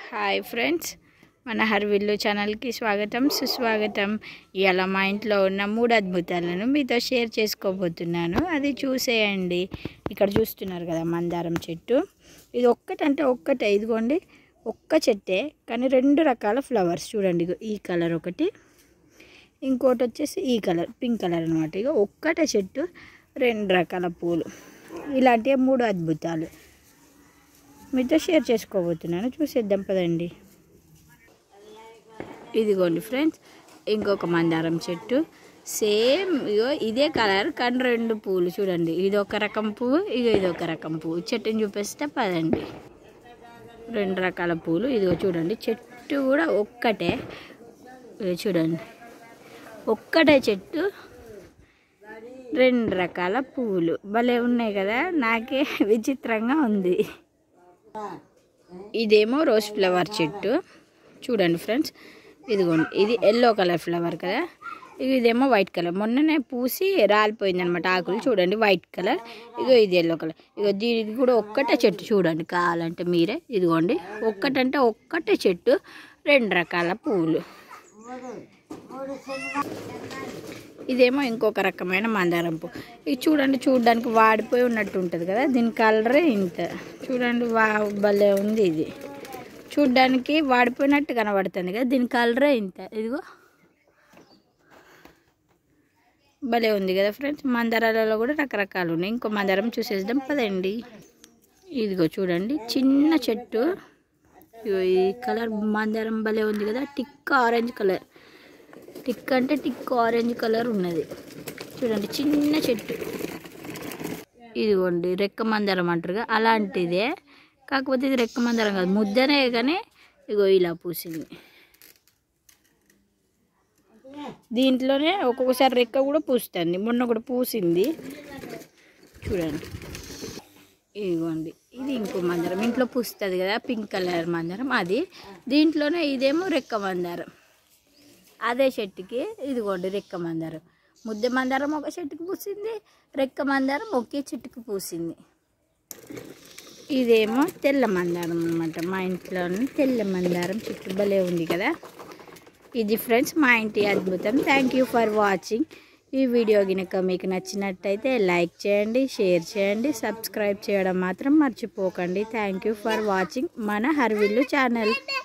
hi friends మన హర్విల్లు ఛానల్కి స్వాగతం సుస్వాగతం ఇవాళ మా ఇంట్లో ఉన్న మూడు అద్భుతాలను మీతో షేర్ చేసుకోబోతున్నాను అది చూసేయండి ఇక్కడ చూస్తున్నారు కదా మందారం చెట్టు ఇది ఒక్కటంటే ఒక్కటే ఇదిగోండి ఒక్క చెట్టే కానీ రెండు రకాల ఫ్లవర్స్ చూడండి ఇగో ఈ కలర్ ఒకటి ఇంకోటి వచ్చేసి ఈ కలర్ పింక్ కలర్ అనమాట ఇక ఒక్కటే చెట్టు రెండు రకాల పూలు ఇలాంటివి మూడు అద్భుతాలు మీతో షేర్ చేసుకోబోతున్నాను చూసేద్దాం పదండి ఇదిగోండి ఫ్రెండ్స్ ఇంకొక మందారం చెట్టు సేమ్ ఇగో ఇదే కలర్ కానీ రెండు పూలు చూడండి ఇది ఒక రకం పువ్వు ఇగో ఇది ఒక రకం పువ్వు చెట్టుని చూపిస్తే పదండి రెండు రకాల పూలు ఇదిగో చూడండి చెట్టు కూడా ఒక్కటే ఇదిగో చూడండి ఒక్కటే చెట్టు రెండు రకాల పువ్వులు భలే ఉన్నాయి కదా నాకే విచిత్రంగా ఉంది ఇదేమో రోజ్ ఫ్లవర్ చెట్టు చూడండి ఫ్రెండ్స్ ఇదిగోండి ఇది ఎల్లో కలర్ ఫ్లవర్ కదా ఇగో ఇదేమో వైట్ కలర్ మొన్ననే పూసి రాలిపోయింది అనమాట ఆకులు చూడండి వైట్ కలర్ ఇగో ఇది ఎల్లో కలర్ ఇగో దీనికి కూడా ఒక్కటే చెట్టు చూడండి కావాలంటే మీరే ఇదిగోండి ఒక్కటంటే ఒక్కటే చెట్టు రెండు రకాల పువ్వులు ఇదేమో ఇంకొక రకమైన మందారం పువ్వు ఇది చూడండి చూడడానికి వాడిపోయి ఉన్నట్టు ఉంటుంది కదా దీని కలరే ఇంత చూడండి వా భలే ఉంది ఇది చూడ్డానికి వాడిపోయినట్టు కనబడుతుంది కదా దీని కలరే ఇంత ఇదిగో భలే ఉంది కదా ఫ్రెండ్స్ మందారాలలో కూడా రకరకాలు ఉన్నాయి ఇంకో మందారం చూసేద్దాం పదండి ఇదిగో చూడండి చిన్న చెట్టు ఇగో ఈ కలర్ మందారం భలే ఉంది కదా టిక్ ఆరెంజ్ కలర్ టిక్ అంటే టిక్ ఆరెంజ్ కలర్ ఉన్నది చూడండి చిన్న చెట్టు ఇదిగోండి రెక్క మందారం అంటారుగా అలాంటిదే కాకపోతే ఇది రెక్క మందారం కాదు ముద్దనే కానీ ఇగో ఇలా పూసింది దీంట్లోనే ఒక్కొక్కసారి రెక్క కూడా పూస్తుంది మొన్న కూడా పూసింది చూడండి ఇదిగోండి ఇది ఇంకో మందారం ఇంట్లో పూస్తుంది కదా పింక్ కలర్ మందారం అది దీంట్లోనే ఇదేమో రెక్క మందారం అదే చెట్టుకి ఇదిగోండి రెక్క మందారం ముద్ద మందారం ఒక చెట్టుకి పూసింది రెక్క మందారం ఒకే చెట్టుకి పూసింది ఇదేమో తెల్ల మందారం అనమాట మా ఇంట్లోని తెల్ల మందారం చెట్టు భలే ఉంది కదా ఇది ఫ్రెండ్స్ మా ఇంటి అద్భుతం థ్యాంక్ యూ ఫర్ వాచింగ్ ఈ వీడియో కనుక మీకు నచ్చినట్టయితే లైక్ చేయండి షేర్ చేయండి సబ్స్క్రైబ్ చేయడం మాత్రం మర్చిపోకండి థ్యాంక్ యూ ఫర్ వాచింగ్ మన హర్విల్లు ఛానల్